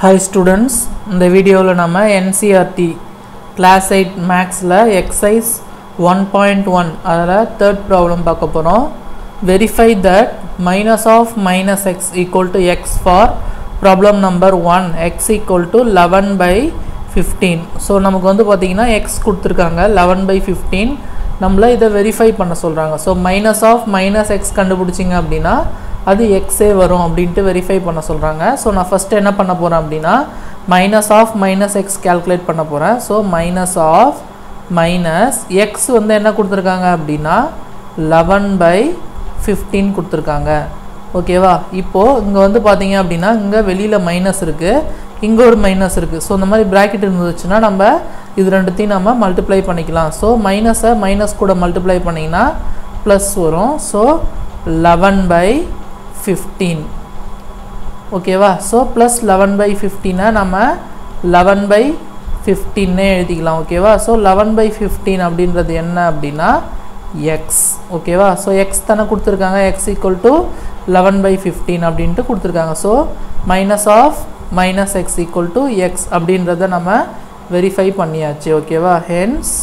hi students இந்த வீடியோவில் நம்ம என்சிஆர்டி கிளாஸ் எயிட் மேக்ஸில் எக்ஸைஸ் ஒன் பாயிண்ட் ஒன் அதில் தேர்ட் ப்ராப்ளம் பார்க்க போகிறோம் verify that minus of minus x equal to x for problem number one x equal to eleven by fifteen so நமக்கு வந்து பார்த்திங்கன்னா எக்ஸ் கொடுத்துருக்காங்க லெவன் பை ஃபிஃப்டீன் நம்மள இதை வெரிஃபை பண்ண சொல்கிறாங்க so minus of minus x கண்டுபிடிச்சிங்க அப்படின்னா அது எக்ஸே வரும் அப்படின்ட்டு வெரிஃபை பண்ண சொல்கிறாங்க ஸோ நான் ஃபஸ்ட்டு என்ன பண்ண போகிறேன் அப்படின்னா minus of minus x calculate பண்ண போகிறேன் so minus of minus x வந்து என்ன கொடுத்துருக்காங்க அப்படின்னா லெவன் பை ஃபிஃப்டீன் கொடுத்துருக்காங்க ஓகேவா இப்போது இங்கே வந்து பார்த்தீங்க அப்படின்னா இங்கே வெளியில் மைனஸ் இருக்குது இங்கே ஒரு மைனஸ் இருக்குது ஸோ இந்த மாதிரி ப்ராக்கெட் இருந்துச்சுன்னா நம்ம இது ரெண்டுத்தையும் நம்ம மல்டிப்ளை பண்ணிக்கலாம் ஸோ மைனஸை மைனஸ் கூட மல்டிப்ளை பண்ணிங்கன்னா ப்ளஸ் வரும் ஸோ லெவன் பை ஃபிஃப்டீன் ஓகேவா ஸோ ப்ளஸ் லெவன் பை ஃபிஃப்டீனை நம்ம லெவன் பை ஃபிஃப்டீன்னே எழுதிக்கலாம் ஓகேவா ஸோ லெவன் பை ஃபிஃப்டீன் அப்படின்றது என்ன அப்படின்னா எக்ஸ் ஓகேவா ஸோ எக்ஸ் தானே கொடுத்துருக்காங்க x equal to eleven by fifteen அப்படின்ட்டு கொடுத்துருக்காங்க so minus of minus x equal to x அப்படின்றத நம்ம வெரிஃபை பண்ணியாச்சு ஓகேவா hence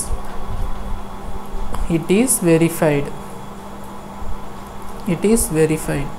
it is verified it is verified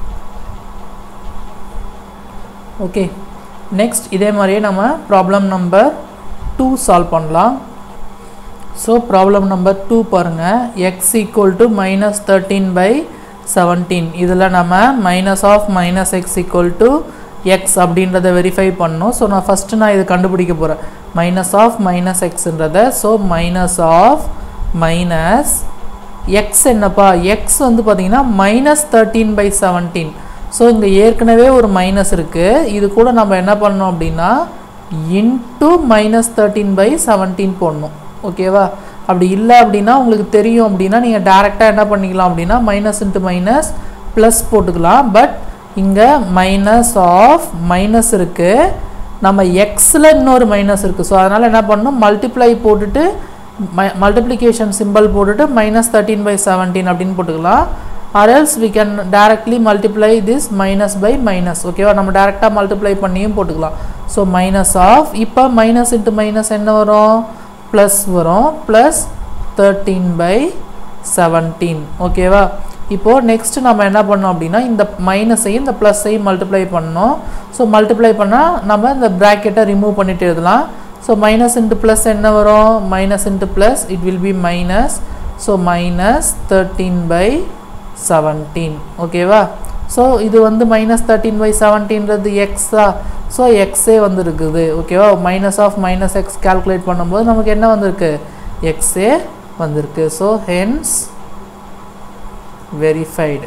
okay next இதே மாதிரியே நம்ம ப்ராப்ளம் நம்பர் டூ சால்வ் பண்ணலாம் ஸோ ப்ராப்ளம் நம்பர் டூ பாருங்கள் x equal to minus thirteen by seventeen இதில் நம்ம minus of minus x equal to x அப்படின்றத verify பண்ணணும் so நான் ஃபஸ்ட்டு நான் இது கண்டுபிடிக்க போகிறேன் மைனஸ் ஆஃப் மைனஸ் எக்ஸுன்றத so minus of minus x என்னப்பா எக்ஸ் வந்து பார்த்தீங்கன்னா minus thirteen by seventeen so இங்கே ஏற்கனவே ஒரு மைனஸ் இருக்குது இது கூட நம்ம என்ன பண்ணோம் அப்படின்னா into minus thirteen by seventeen போடணும் ஓகேவா அப்படி இல்லை அப்படின்னா உங்களுக்கு தெரியும் அப்படின்னா நீங்கள் டேரெக்டாக என்ன பண்ணிக்கலாம் அப்படின்னா மைனஸ் இன்ட்டு மைனஸ் ப்ளஸ் போட்டுக்கலாம் பட் இங்கே மைனஸ் ஆஃப் மைனஸ் இருக்குது நம்ம எக்ஸில் இன்னொரு மைனஸ் இருக்குது ஸோ அதனால் என்ன பண்ணணும் மல்டிப்ளை போட்டுட்டு மல்டிப்ளிகேஷன் சிம்பிள் போட்டுட்டு மைனஸ் தேர்ட்டீன் பை செவன்டீன் அப்படின்னு போட்டுக்கலாம் or else we can directly multiply this minus by minus ஓகேவா நம்ம டேரெக்டாக மல்டிப்ளை பண்ணியும் போட்டுக்கலாம் ஸோ மைனஸ் ஆஃப் இப்போ மைனஸ் இன்ட்டு மைனஸ் என்ன வரும் ப்ளஸ் வரும் ப்ளஸ் தேர்ட்டீன் பை செவன்டீன் ஓகேவா இப்போது நெக்ஸ்ட் நம்ம என்ன பண்ணோம் அப்படின்னா இந்த மைனஸையும் இந்த ப்ளஸ்ஸையும் மல்டிப்ளை பண்ணோம் ஸோ மல்டிப்ளை பண்ணால் நம்ம இந்த ப்ராக்கெட்டை ரிமூவ் பண்ணிட்டு எழுதலாம் ஸோ மைனஸ் இன்ட்டு ப்ளஸ் என்ன வரும் minus into plus it will be minus so minus thirteen by seventeen ஓகேவா ஸோ இது வந்து மைனஸ் தேர்ட்டீன் பை செவன்டீன்றது எக்ஸா ஸோ எக்ஸே வந்துருக்குது ஓகேவா minus of minus x calculate பண்ணும்போது நமக்கு என்ன வந்திருக்கு எக்ஸே வந்திருக்கு ஸோ ஹென்ஸ் வெரிஃபைடு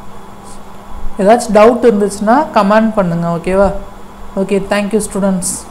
ஏதாச்சும் டவுட் இருந்துச்சுன்னா கமெண்ட் பண்ணுங்கள் ஓகேவா ஓகே தேங்க்யூ ஸ்டூடெண்ட்ஸ்